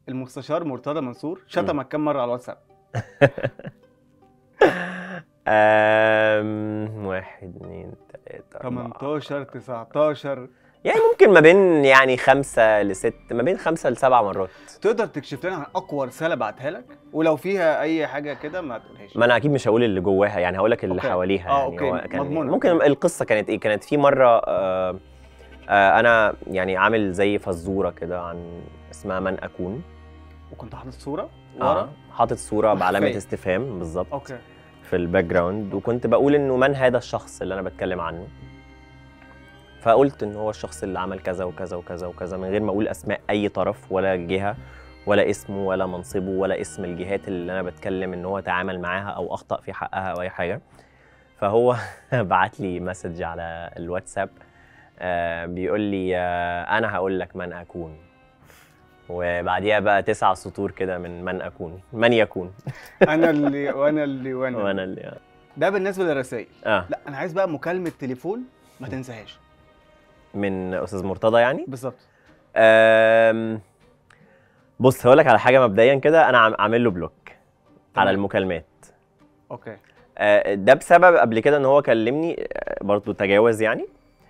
المستشار مرتضى منصور شتمك كم مره على الواتساب أم... واحد اتنين تلاتة أربعة 18 19 يعني ممكن ما بين يعني خمسة لست ما بين خمسة لسبع مرات تقدر تكشف لنا عن اقوى رساله بعتها لك ولو فيها اي حاجه كده ما تقولهاش ما انا اكيد مش هقول اللي جواها يعني هقول لك اللي أوكي. حواليها آه، يعني أوكي. هو كان مضمونة. ممكن القصه كانت ايه كانت في مره آه آه انا يعني عامل زي فزوره كده عن اسمها من اكون وكنت حاطط صوره اه ورا حاطط صوره بعلامه مخفية. استفهام بالظبط اوكي في الباك جراوند وكنت بقول انه من هذا الشخص اللي انا بتكلم عنه فقلت ان هو الشخص اللي عمل كذا وكذا وكذا وكذا من غير ما اقول اسماء اي طرف ولا جهه ولا اسمه ولا منصبه ولا اسم الجهات اللي انا بتكلم ان هو تعامل معاها او اخطا في حقها او اي حاجه فهو بعت لي مسج على الواتساب آه بيقول لي آه انا هقول لك من اكون وبعديها بقى تسع سطور كده من من اكون من يكون انا اللي وانا اللي وانا, وانا اللي ده بالنسبه للرسائل اه لا انا عايز بقى مكالمه تليفون ما تنساهاش من استاذ مرتضى يعني بالظبط أم... بص هقول لك على حاجه مبدئيا كده انا عم- عامل له بلوك على تمام. المكالمات اوكي آه، ده بسبب قبل كده ان هو كلمني آه، برضه تجاوز يعني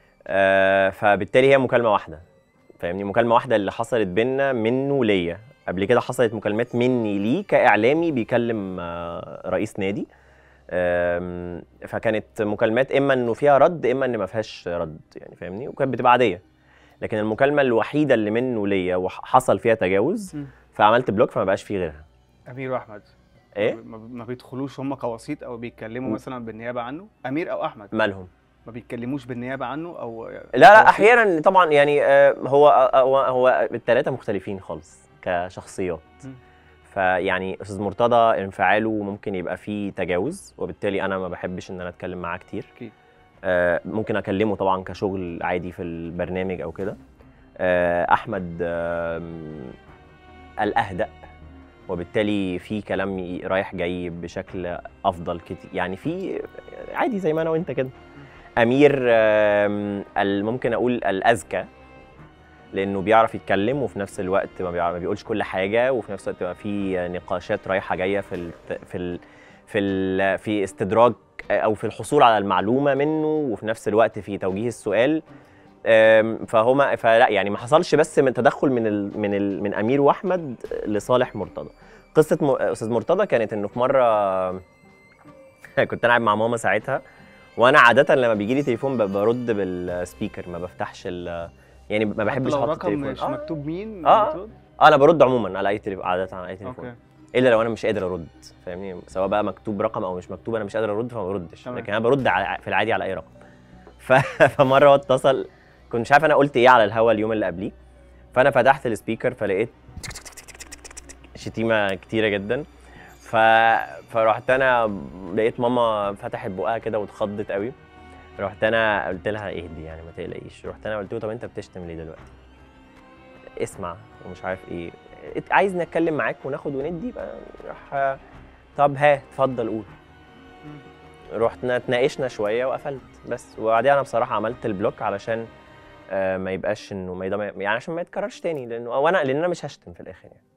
آه، فبالتالي هي مكالمه واحده فاهمني مكالمه واحده اللي حصلت بينا منه ليا قبل كده حصلت مكالمات مني ليه كاعلامي بيكلم آه، رئيس نادي آم، فكانت مكالمات اما انه فيها رد اما ان ما فيهاش رد يعني فاهمني وكانت بتبقى عاديه لكن المكالمه الوحيده اللي منه ليا وحصل فيها تجاوز مم. فعملت بلوك فما بقاش فيه غيرها امير واحمد ايه ما ما بيدخلوش هم كوسيط او بيتكلموا مثلا بالنيابه عنه امير او احمد مالهم ما بيتكلموش بالنيابه عنه او لا لا احيانا طبعا يعني آه، هو هو هو الثلاثه مختلفين خالص كشخصيات مم. فيعني استاذ مرتضى انفعاله ممكن يبقى فيه تجاوز وبالتالي انا ما بحبش ان انا اتكلم معاه كتير أكيد. آه، ممكن اكلمه طبعا كشغل عادي في البرنامج او كده آه، احمد آم، الاهدأ وبالتالي في كلام ي- رايح جاي بشكل افضل كتير يعني في عادي زي ما انا وانت كده امير آم، ال- ممكن اقول الاذكى لانه بيعرف يتكلم وفي نفس الوقت ما, بيعرف ما بيقولش كل حاجه وفي نفس الوقت بيبقى في نقاشات رايحه جايه في ال في ال في ال في استدراج او في الحصول على المعلومه منه وفي نفس الوقت في توجيه السؤال آم، فهما فلا يعني ما حصلش بس من تدخل من ال من ال من امير واحمد لصالح مرتضى قصه م- استاذ مرتضى كانت انه في مره كنت انا قاعد مع ماما ساعتها وانا عاده لما بيجي لي تليفون ب- برد بالسبيكر ما بفتحش ال يعني ما بحبش لو احط رقم التليفون مش آه. مكتوب مين آه. بترد؟ اه انا برد عموما على اي تليفون عاده على اي تليفون اوكي الا لو انا مش قادر ارد فاهمني سواء بقى مكتوب رقم او مش مكتوب انا مش قادر ارد فما بردش تمام. لكن انا برد على في العادي على اي رقم ف... فمره هو اتصل كنت مش عارف انا قلت ايه على الهوا اليوم اللي قبليه فانا فتحت السبيكر فلقيت شتيمه كتيره جدا ف... فرحت انا لقيت ماما فتحت بقها كده واتخضت قوي رحت انا قلت لها اهدي يعني ما تقلقيش رحت انا قلت له طب انت بتشتم ليه دلوقتي اسمع ومش عارف ايه ات- عايز نتكلم معاك وناخد وندي بقى راح طب ها اتفضل قول رحنا اتناقشنا شويه وقفلت بس وبعدين انا بصراحه عملت البلوك علشان آه، ما يبقاش انه ما يضم... يعني عشان ما يتكررش تاني لانه او انا لان انا مش هشتم في الاخر يعني